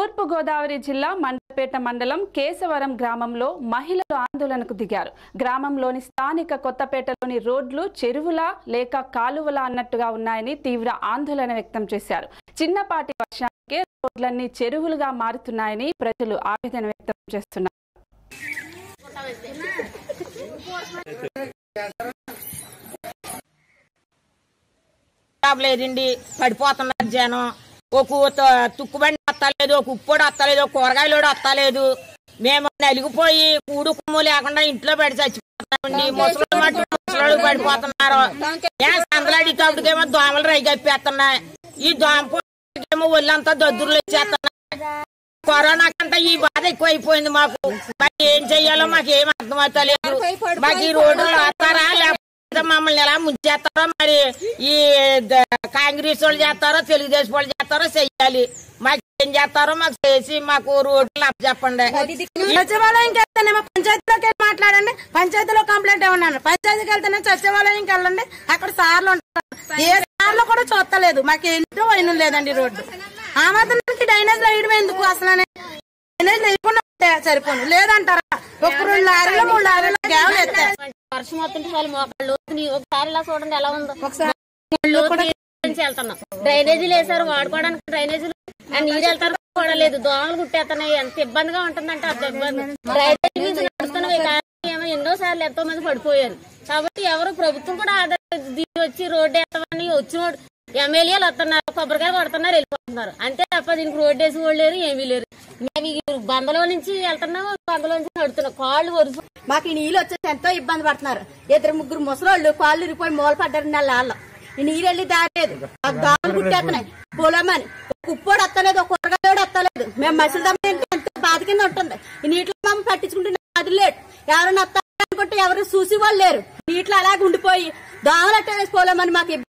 తూర్పుగోదావరి జిల్లా మండపేట మండలం కేశవరం గ్రామంలో మహిళలు ఆందోళనకు దిగారు గ్రామంలోని స్థానిక కొత్తపేటలోని రోడ్లు చెరువులా లేక కాలువలా అన్నట్టుగా ఉన్నాయని తీవ్ర ఆందోళన వ్యక్తం చేశారు చిన్నపాటి వర్షానికే రోడ్లన్నీ చెరువులుగా మారుతున్నాయని ప్రజలు ఆవేదన వ్యక్తం చేస్తున్నారు లేదండి పడిపోతున్నారు జనం ఒక త- తుక్కుబండి వస్తలేదు ఒక ఉప్పుడు వస్తలేదు ఒక కూరగాయలు వస్తలేదు మేము నలిగిపోయి కూడు కుమ్ము లేకుండా ఇంట్లో పడి చచ్చిపోతున్నామండి ముసలి మట్టు ముసలు పడిపోతున్నారు ఏ సందలాడికేమో దోమలు రైగప్పేస్తున్నాయి ఈ దోమ ఏమో ఒళ్ళంతా దద్దుర్లు వచ్చేస్తున్నాయి కరోనా కంటే ఈ బాధ ఎక్కువైపోయింది మాకు మరి ఏం చెయ్యాలో మాకు ఏం అర్థమవుతలేదు మాకు ఈ రోడ్లు వస్తారా లేకపోతే మమ్మల్ని ఎలా ముంచేస్తారో మరి ఈ ద- కాంగ్రెస్ వాళ్ళు చేస్తారో తెలుగుదేశం వాళ్ళు చేస్తారో చెయ్యాలి మాకు ఏం చేస్తారో మాకు చేసి మాకు రోడ్లు చెప్పండి సచివాలయంకి వెళ్తేనేమో పంచాయతీలోకి వెళ్ళి మాట్లాడండి పంచాయతీలో కంప్లైంట్ ఏమన్నాను పంచాయతీకి వెళ్తేనే సచివాలయంకి వెళ్ళండి అక్కడ సార్లు ఉంటారు ఏ సార్లు కూడా చూస్తలేదు మాకు ఎంతో వైనం లేదండి రోడ్డు ఆ మాత్రానికి డ్రైనేజ్ వేయడం ఎందుకు అసలు డ్రైనేజ్ వేయకుండా ఉంటే సరిపోను లేదంటారా ఒక రెండు లారీలు మూడు లారీలు గ్యావలు ఎత్తాయి వర్షం వస్తుంటే వాళ్ళు మోకాళ్ళు లోతుని ఒకసారి ఇలా చూడండి ఎలా ఉందో ఒకసారి లోతుని నుంచి వెళ్తున్నాం డ్రైనేజీలు వేసారు వాడుకోవడానికి డ్రైనేజీలు ఆ నీరు వెళ్తారు కూడా లేదు దోమలు కుట్టేస్తున్నాయి ఎంత ఇబ్బందిగా ఉంటుందంటే అంత ఇబ్బంది డ్రైనేజీ మీద నడుస్తున్నవి కానీ ఏమో ఎన్నో సార్లు ఎంతో మంది పడిపోయారు కాబట్టి ఎవరు ప్రభుత్వం కూడా ఆధార దిగి వచ్చి రోడ్డు వేస్తామని వచ్చిన ఎమ్మెల్యేలు వస్తున్నారు కొబ్బరికాయ కొడుతున్నారు వెళ్ళిపోతున్నారు అంతే తప్ప దీనికి రోడ్డు వేసి వాళ్ళు లేరు ఏమీ లేరు మేము ఈ బందలో నుంచి వెళ్తున్నాము బందలో నుంచి నడుతున్నాం కాళ్ళు వరుసు మాకు ఈ నీళ్ళు వచ్చేసి ఎంతో ఇబ్బంది పడుతున్నారు ఇద్దరు ముగ్గురు ముసలోళ్ళు కాళ్ళు ఇరిపోయి మూల పడ్డారు నెల వాళ్ళ ఈ నీరు వెళ్ళి దారేది ఆ దోమలు కుట్టేస్తున్నాయి పొలమని ఒక ఉప్పోడు వస్తలేదు ఒక కూరగాయలు వస్తలేదు మేము మసలు దమ్మంటే ఎంత బాధ కింద ఉంటుంది ఈ నీటిలో మమ్మల్ని పట్టించుకుంటే అది లేట్ ఎవరైనా వస్తారు అనుకుంటే ఎవరు చూసి వాళ్ళు లేరు నీటిలో అలాగే ఉండిపోయి దోమలు అట్టే పోలేమని మాకు